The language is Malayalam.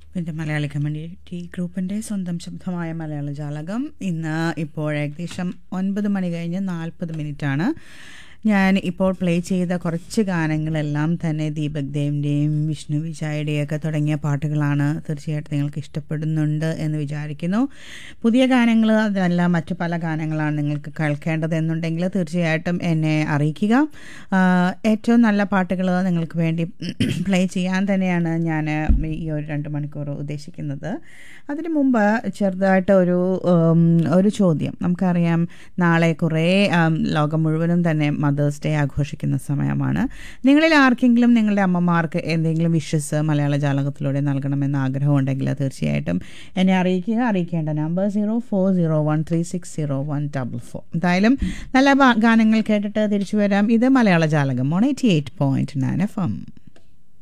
പിന്നെ മലയാളി കമ്മ്യൂണിറ്റി ഗ്രൂപ്പിൻ്റെ സ്വന്തം ശബ്ദമായ മലയാള ജാലകം ഇന്ന് ഇപ്പോൾ ഏകദേശം ഒൻപത് മണി കഴിഞ്ഞ് നാൽപ്പത് മിനിറ്റാണ് ഞാൻ ഇപ്പോൾ പ്ലേ ചെയ്ത കുറച്ച് ഗാനങ്ങളെല്ലാം തന്നെ ദീപക് ദേവിൻ്റെയും വിഷ്ണു വിജയുടെയൊക്കെ തുടങ്ങിയ പാട്ടുകളാണ് തീർച്ചയായിട്ടും നിങ്ങൾക്ക് ഇഷ്ടപ്പെടുന്നുണ്ട് എന്ന് വിചാരിക്കുന്നു പുതിയ ഗാനങ്ങൾ അതല്ല മറ്റു പല ഗാനങ്ങളാണ് നിങ്ങൾക്ക് കേൾക്കേണ്ടത് എന്നുണ്ടെങ്കിൽ തീർച്ചയായിട്ടും എന്നെ അറിയിക്കുക ആഹ് ഏറ്റവും നല്ല പാട്ടുകൾ നിങ്ങൾക്ക് വേണ്ടി പ്ലേ ചെയ്യാൻ തന്നെയാണ് ഞാൻ ഈ ഒരു രണ്ട് മണിക്കൂർ ഉദ്ദേശിക്കുന്നത് അതിനു മുമ്പ് ചെറുതായിട്ട് ഒരു ഉം, ഒരു ചോദ്യം നമുക്കറിയാം നാളെ കുറേ ഉം, ലോകം മുഴുവനും തന്നെ മദേഴ്സ് ഡേ ആഘോഷിക്കുന്ന സമയമാണ് നിങ്ങളിൽ ആർക്കെങ്കിലും നിങ്ങളുടെ അമ്മമാർക്ക് എന്തെങ്കിലും വിഷസ് മലയാള ജാലകത്തിലൂടെ നൽകണമെന്ന് ആഗ്രഹമുണ്ടെങ്കിൽ തീർച്ചയായിട്ടും എന്നെ അറിയിക്കുക അറിയിക്കേണ്ട number zero four zero one three six zero one double four എന്തായാലും നല്ല ബാ- ഗാനങ്ങൾ കേട്ടിട്ട് തിരിച്ചു വരാം ഇത് Malayala Jalakam one eighty eight point nine F M